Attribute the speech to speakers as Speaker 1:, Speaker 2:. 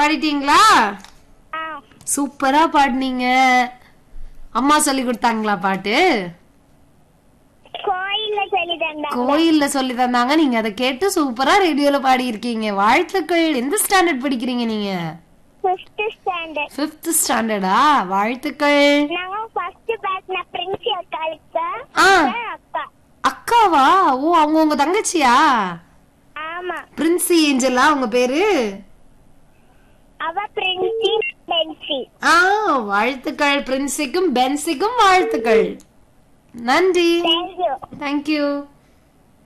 Speaker 1: பாடிட்டீங்களா
Speaker 2: ஆ
Speaker 1: சூப்பரா பாடினீங்க அம்மா சொல்லி கொடுத்தாங்களா பாட்டு
Speaker 2: கோயில்ல சொல்லி தந்தாங்க
Speaker 1: கோயில்ல சொல்லி தந்தாங்க நீங்க அதை கேட்டு சூப்பரா ரேடியோல பாடி இருக்கீங்க வாழ்த்துக்கள் எந்த ஸ்டாண்டர்ட் படிக்கிறீங்க நீங்க
Speaker 2: ஃபிஃப்த் ஸ்டாண்டர்ட்
Speaker 1: பிப்த் ஸ்டாண்டர்டா வாழ்த்துக்கள்
Speaker 2: நாங்க ஃபர்ஸ்ட் பேட்ச் நான் பிரின்சி அக்காளுக்கு
Speaker 1: ஆ.
Speaker 2: அப்புறம் அக்கா
Speaker 1: அக்காவா ஓ அவங்க உங்க தங்கச்சியா
Speaker 2: ஆமா
Speaker 1: பிரின்சி ஏஞ்சலா உங்க பேரு
Speaker 2: அவ பிரின்சி பென்சி
Speaker 1: ஆ வாழ்த்துக்கள் பிரின்சிக்கும் பென்சிக்கும் வாழ்த்துக்கள் நன்றி
Speaker 2: தேங்க்யூ
Speaker 1: தேங்க்யூ